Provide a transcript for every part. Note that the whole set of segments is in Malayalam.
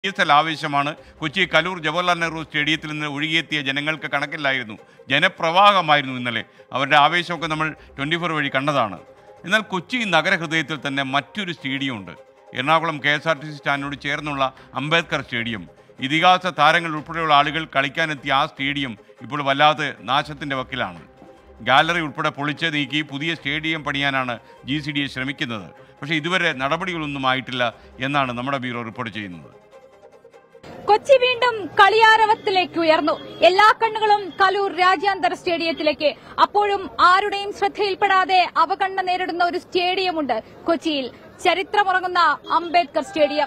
ഐ എസ് എൽ ആവേശമാണ് കൊച്ചി കലൂർ ജവഹർലാൽ നെഹ്റു സ്റ്റേഡിയത്തിൽ നിന്ന് ഒഴുകിയെത്തിയ ജനങ്ങൾക്ക് കണക്കില്ലായിരുന്നു ജനപ്രവാഹമായിരുന്നു ഇന്നലെ അവരുടെ ആവേശമൊക്കെ നമ്മൾ ട്വൻറ്റി ഫോർ വഴി കണ്ടതാണ് എന്നാൽ കൊച്ചി നഗരഹൃദയത്തിൽ തന്നെ മറ്റൊരു സ്റ്റേഡിയം ഉണ്ട് Ernakulam K S R T C സ്റ്റാൻഡിനോട് ചേർന്നുള്ള അംബേദ്കർ സ്റ്റേഡിയം ഇതിഹാസ താരങ്ങൾ ഉൾപ്പെടെയുള്ള ആളുകൾ കളിക്കാനെത്തിയ ആ സ്റ്റേഡിയം ഇപ്പോൾ വല്ലാതെ നാശത്തിൻ്റെ വക്കിലാണ് ഗാലറി ഉൾപ്പെടെ പൊളിച്ച് നീക്കി പുതിയ സ്റ്റേഡിയം പണിയാനാണ് ജി സി ഡി എ ശ്രമിക്കുന്നത് പക്ഷേ ഇതുവരെ നടപടികളൊന്നും ആയിട്ടില്ല എന്നാണ് നമ്മുടെ ബ്യൂറോ റിപ്പോർട്ട് ചെയ്യുന്നത് കൊച്ചി വീണ്ടും കളിയാരവത്തിലേക്ക് ഉയർന്നു എല്ലാ കണ്ണുകളും കലൂർ രാജ്യാന്തര സ്റ്റേഡിയത്തിലേക്ക് അപ്പോഴും ആരുടെയും ശ്രദ്ധയിൽപ്പെടാതെ അവഗണന നേരിടുന്ന ഒരു സ്റ്റേഡിയമുണ്ട് കൊച്ചിയിൽ ചരിത്രമുറങ്ങുന്ന അംബേദ്കർ സ്റ്റേഡിയം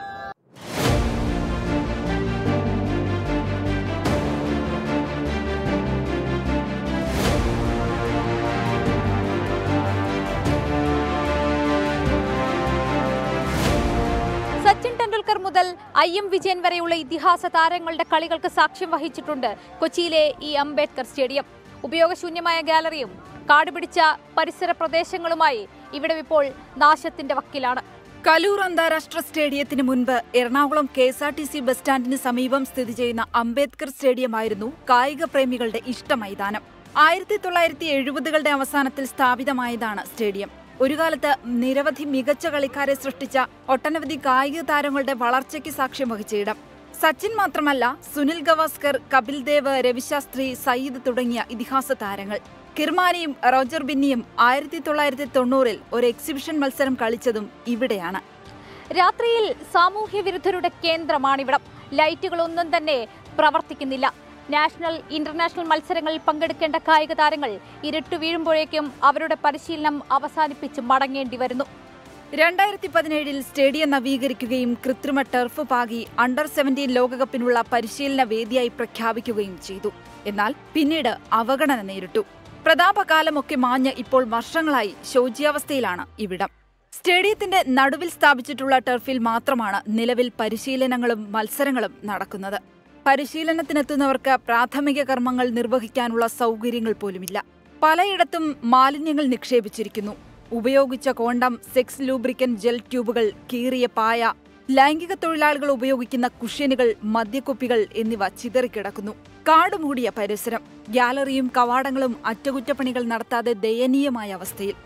സച്ചിൻ ടെണ്ടുൽക്കർ മുതൽ ഐ എം വിജയൻ വരെയുള്ള ഇതിഹാസ താരങ്ങളുടെ കളികൾക്ക് സാക്ഷ്യം വഹിച്ചിട്ടുണ്ട് കൊച്ചിയിലെ ഈ അംബേദ്കർ സ്റ്റേഡിയം ഉപയോഗശൂന്യമായ ഗാലറിയും കാടുപിടിച്ച പരിസര പ്രദേശങ്ങളുമായി ഇവിടെ ഇപ്പോൾ നാശത്തിന്റെ വക്കിലാണ് കലൂർ അന്താരാഷ്ട്ര സ്റ്റേഡിയത്തിന് മുൻപ് Ernakulam K S R T C bus സ്റ്റാൻഡിന് സമീപം സ്ഥിതി ചെയ്യുന്ന അംബേദ്കർ സ്റ്റേഡിയമായിരുന്നു കായിക പ്രേമികളുടെ ഇഷ്ട മൈതാനം ആയിരത്തി തൊള്ളായിരത്തി എഴുപതുകളുടെ അവസാനത്തിൽ സ്ഥാപിതമായതാണ് സ്റ്റേഡിയം ഒരു കാലത്ത് നിരവധി മികച്ച കളിക്കാരെ സൃഷ്ടിച്ച ഒട്ടനവധി കായിക താരങ്ങളുടെ വളർച്ചയ്ക്ക് സാക്ഷ്യം വഹിച്ച ഇടം സച്ചിൻ മാത്രമല്ല സുനിൽ ഗവാസ്കർ കപിൽ ദേവ് രവിശാസ്ത്രി സയ്യിദ് തുടങ്ങിയ ഇതിഹാസ താരങ്ങൾ കിർമാനിയും റോജർ ബിന്നിയും ആയിരത്തി തൊള്ളായിരത്തി തൊണ്ണൂറിൽ ഒരു എക്സിബിഷൻ മത്സരം കളിച്ചതും ഇവിടെയാണ് രാത്രിയിൽ സാമൂഹ്യ വിരുദ്ധരുടെ കേന്ദ്രമാണിവിടം ലൈറ്റുകളൊന്നും തന്നെ പ്രവർത്തിക്കുന്നില്ല നാഷണൽ ഇന്റർനാഷണൽ മത്സരങ്ങളിൽ പങ്കെടുക്കേണ്ട കായിക താരങ്ങൾ ഇരുട്ടു വീഴുമ്പോഴേക്കും അവരുടെ പരിശീലനം അവസാനിപ്പിച്ച് മടങ്ങേണ്ടി വരുന്നു രണ്ടായിരത്തി പതിനേഴിൽ സ്റ്റേഡിയം നവീകരിക്കുകയും കൃത്രിമ ടർഫ് പാകി അണ്ടർ സെവന്റീൻ ലോകകപ്പിനുള്ള പരിശീലന വേദിയായി പ്രഖ്യാപിക്കുകയും ചെയ്തു എന്നാൽ പിന്നീട് അവഗണന നേരിട്ടു പ്രതാപകാലമൊക്കെ മാഞ്ഞ് ഇപ്പോൾ വർഷങ്ങളായി ശോച്യാവസ്ഥയിലാണ് ഇവിടം സ്റ്റേഡിയത്തിന്റെ നടുവിൽ സ്ഥാപിച്ചിട്ടുള്ള ടർഫിൽ മാത്രമാണ് നിലവിൽ പരിശീലനങ്ങളും മത്സരങ്ങളും നടക്കുന്നത് പരിശീലനത്തിനെത്തുന്നവർക്ക് പ്രാഥമിക കർമ്മങ്ങൾ നിർവഹിക്കാനുള്ള സൗകര്യങ്ങൾ പോലുമില്ല പലയിടത്തും മാലിന്യങ്ങൾ നിക്ഷേപിച്ചിരിക്കുന്നു ഉപയോഗിച്ച കോണ്ടം സെക്സ് ലൂബ്രിക്കൻ ജെൽ ട്യൂബുകൾ കീറിയ പായ ലൈംഗിക തൊഴിലാളികൾ ഉപയോഗിക്കുന്ന കുഷ്യനുകൾ മദ്യക്കുപ്പികൾ എന്നിവ ചിതറിക്കിടക്കുന്നു കാടുമൂടിയ പരിസരം ഗ്യാലറിയും കവാടങ്ങളും അറ്റകുറ്റപ്പണികൾ നടത്താതെ ദയനീയമായ അവസ്ഥയിൽ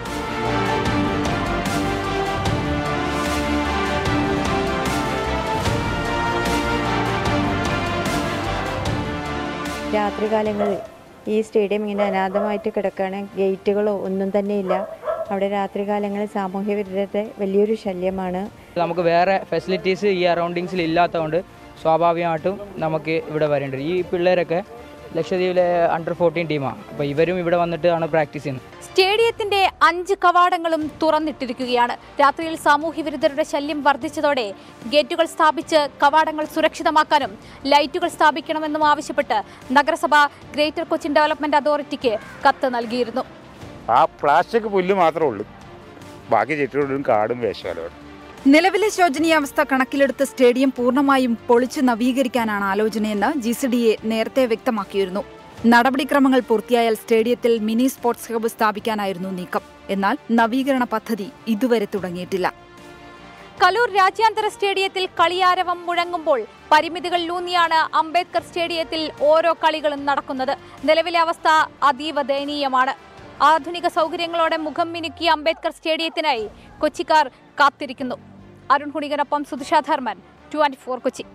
രാത്രികാലങ്ങളിൽ ഈ സ്റ്റേഡിയം ഇങ്ങനെ അനാഥമായിട്ട് കിടക്കുകയാണ് ഗേറ്റുകളോ ഒന്നും തന്നെ ഇല്ല അവിടെ രാത്രികാലങ്ങളിൽ സാമൂഹ്യ വിരുദ്ധത്തെ വലിയൊരു ശല്യമാണ് നമുക്ക് വേറെ ഫെസിലിറ്റീസ് ഈ അറൗണ്ടിങ്സിൽ ഇല്ലാത്തതുകൊണ്ട് സ്വാഭാവികമായിട്ടും നമുക്ക് ഇവിടെ വരേണ്ടത് ഈ പിള്ളേരൊക്കെ ലക്ഷദ്വീപിലെ അണ്ടർ ഫോർട്ടീൻ ടീമാണ് അപ്പോൾ ഇവരും ഇവിടെ വന്നിട്ടാണ് പ്രാക്ടീസ് ചെയ്യുന്നത് സ്റ്റേഡിയത്തിന്റെ അഞ്ച് കവാടങ്ങളും തുറന്നിട്ടിരിക്കുകയാണ് രാത്രിയിൽ സാമൂഹ്യ വിരുദ്ധരുടെ ശല്യം വർദ്ധിച്ചതോടെ ഗേറ്റുകൾ സ്ഥാപിച്ച് കവാടങ്ങൾ സുരക്ഷിതമാക്കാനും ലൈറ്റുകൾ സ്ഥാപിക്കണമെന്നും ആവശ്യപ്പെട്ട് നഗരസഭ ഗ്രേറ്റർ കൊച്ചിൻ ഡെവലപ്മെന്റ് അതോറിറ്റിക്ക് കത്ത് നൽകിയിരുന്നു ആ പ്ലാസ്റ്റിക് പുല്ല് മാത്രമേ ഉള്ളൂ ബാക്കി ചുറ്റും കാടും വേഷകാലമാണ് നിലവിലെ ശോചനീയാവസ്ഥ കണക്കിലെടുത്ത് സ്റ്റേഡിയം പൂർണ്ണമായും പൊളിച്ചു നവീകരിക്കാനാണ് ആലോചനയെന്ന് ജി സി ഡി എ നേരത്തെ വ്യക്തമാക്കിയിരുന്നു നടപടിക്രമങ്ങൾ പൂർത്തിയായാൽ സ്റ്റേഡിയത്തിൽ മിനി സ്പോർട്സ് ഹബ് സ്ഥാപിക്കാനായിരുന്നു നീക്കം എന്നാൽ നവീകരണ പദ്ധതി ഇതുവരെ തുടങ്ങിയിട്ടില്ല കലൂർ രാജ്യാന്തര സ്റ്റേഡിയത്തിൽ കളിയാരവം മുഴങ്ങുമ്പോൾ പരിമിതികളിലൂന്നിയാണ് അംബേദ്കർ സ്റ്റേഡിയത്തിൽ ഓരോ കളികളും നടക്കുന്നത് നിലവിലെ അവസ്ഥ അതീവ ദയനീയമാണ് ആധുനിക സൗകര്യങ്ങളോടെ മുഖം മിനുക്കിയ അംബേദ്കർ സ്റ്റേഡിയത്തിനായി കൊച്ചിക്കാർ കാത്തിരിക്കുന്നു അരുൺ ഹുണികനൊപ്പം സുധിഷ ധർമ്മൻ ട്വന്റി ഫോർ കൊച്ചി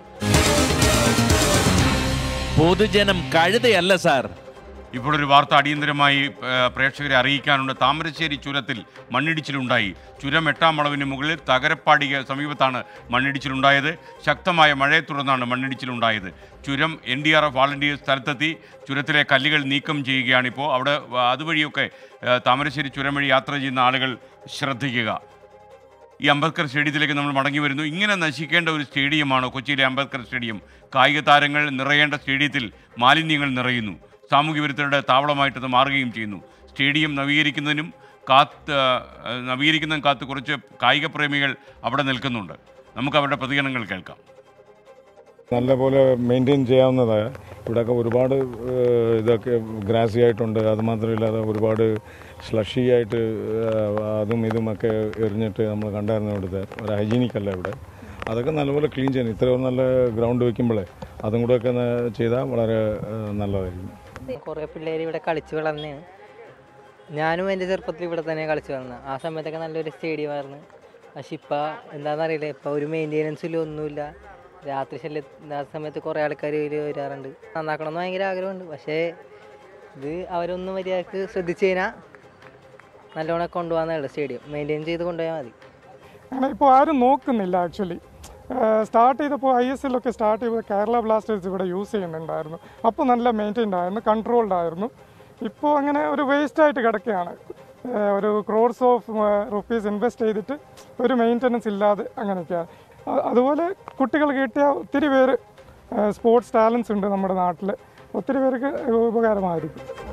പൊതുജനം കഴുതയല്ല സാർ ഇപ്പോഴൊരു വാർത്ത അടിയന്തരമായി ഏ, പ്രേക്ഷകരെ അറിയിക്കാനുണ്ട് താമരശ്ശേരി ചുരത്തിൽ മണ്ണിടിച്ചിലുണ്ടായി ചുരം എട്ടാം വളവിന് മുകളിൽ തകരപ്പാടിക സമീപത്താണ് മണ്ണിടിച്ചിലുണ്ടായത് ശക്തമായ മഴയെ തുടർന്നാണ് മണ്ണിടിച്ചിലുണ്ടായത് ചുരം N D R F volunteers സ്ഥലത്തെത്തി ചുരത്തിലെ കല്ലുകൾ നീക്കം ചെയ്യുകയാണിപ്പോൾ അവിടെ വ- അതുവഴിയൊക്കെ ഏ, താമരശ്ശേരി ചുരം വഴി യാത്ര ചെയ്യുന്ന ആളുകൾ ശ്രദ്ധിക്കുക ഈ അംബേദ്കർ സ്റ്റേഡിയത്തിലേക്ക് നമ്മൾ മടങ്ങി വരുന്നു ഇങ്ങനെ നശിക്കേണ്ട ഒരു സ്റ്റേഡിയമാണ് കൊച്ചിയിലെ അംബേദ്കർ സ്റ്റേഡിയം കായിക താരങ്ങൾ നിറയേണ്ട സ്റ്റേഡിയത്തിൽ മാലിന്യങ്ങൾ നിറയുന്നു സാമൂഹ്യ വിരുദ്ധരുടെ താവളമായിട്ട് ഇത് മാറുകയും ചെയ്യുന്നു സ്റ്റേഡിയം നവീകരിക്കുന്നതിനും കാത്ത് ആ, നവീകരിക്കുന്നതിനും കാത്ത് കുറച്ച് കായിക പ്രേമികൾ അവിടെ നിൽക്കുന്നുണ്ട് നമുക്ക് അവരുടെ പ്രതികരണങ്ങൾ കേൾക്കാം നല്ലപോലെ മെയിൻറ്റെയിൻ ചെയ്യാവുന്നതാണ് ഇവിടെയൊക്കെ ഒരുപാട് ഏഹ്, ഇതൊക്കെ ഗ്രാസി ആയിട്ടുണ്ട് അത് മാത്രമില്ലാതെ ഒരുപാട് സ്ലഷി ആയിട്ട് ഏഹ്, അതും ഇതുമൊക്കെ എറിഞ്ഞിട്ട് നമ്മൾ കണ്ടായിരുന്നു ഇവിടുത്തെ ഒരു ഹൈജീനിക് അല്ല ഇവിടെ അതൊക്കെ നല്ലപോലെ ക്ലീൻ ചെയ്യണം ഇത്രയും നല്ല ഗ്രൗണ്ട് വെക്കുമ്പോഴേ അതും കൂടെ ഒക്കെ ചെയ്താൽ വളരെ ഏഹ്, നല്ലതായിരിക്കും കുറേ പിള്ളേർ ഇവിടെ കളിച്ച് വളർന്നതാണ് ഞാനും എൻ്റെ ചെറുപ്പത്തിൽ ഇവിടെ തന്നെ കളിച്ച് വളർന്നത് ആ സമയത്തൊക്കെ നല്ലൊരു സ്റ്റേഡിയം ആയിരുന്നു പക്ഷെ ഇപ്പം എന്താണെന്നറിയില്ല ഇപ്പം ഒരു മെയിൻ്റെനൻസിലും ഒന്നുമില്ല രാത്രി ശല്യം ആ സമയത്ത് കുറേ ആൾക്കാർ ഇതിൽ വരാറുണ്ട് നന്നാക്കണമെന്ന് ഭയങ്കര ആഗ്രഹമുണ്ട് പക്ഷേ ഇത് അവരൊന്നും മര്യാദക്ക് ശ്രദ്ധിച്ചു കഴിഞ്ഞാൽ നല്ലോണം കൊണ്ടുപോകാന്നുള്ളൂ സ്റ്റേഡിയം മെയിൻറ്റെയിൻ ചെയ്ത് കൊണ്ടുപോയാൽ മതി അങ്ങനെ ഇപ്പോൾ ആരും നോക്കുന്നില്ല ആക്ച്വലി സ്റ്റാർട്ട് ചെയ്തപ്പോൾ ഐ എസ് എല്ലൊക്കെ സ്റ്റാർട്ട് ചെയ്തപ്പോൾ കേരള ബ്ലാസ്റ്റേഴ്സ് ഇവിടെ യൂസ് ചെയ്യുന്നുണ്ടായിരുന്നു അപ്പോൾ നല്ല മെയിൻറ്റൈൻഡ് ആയിരുന്നു കൺട്രോൾഡ് ആയിരുന്നു ഇപ്പോൾ അങ്ങനെ ഒരു വേസ്റ്റ് ആയിട്ട് കിടക്കുകയാണ് ഏഹ് ഒരു ക്രോർസ് ഓഫ് റുപ്പീസ് ഇൻവെസ്റ്റ് ചെയ്തിട്ട് ഒരു മെയിൻ്റനൻസ് ഇല്ലാതെ അങ്ങനെയൊക്കെയാണ് അ- അതുപോലെ കുട്ടികൾ കിട്ടിയ ഒത്തിരി പേര് സ്പോർട്സ് ടാലൻസ് ഉണ്ട് നമ്മുടെ നാട്ടിൽ ഒത്തിരി പേർക്ക് ഉപകാരമായിരിക്കും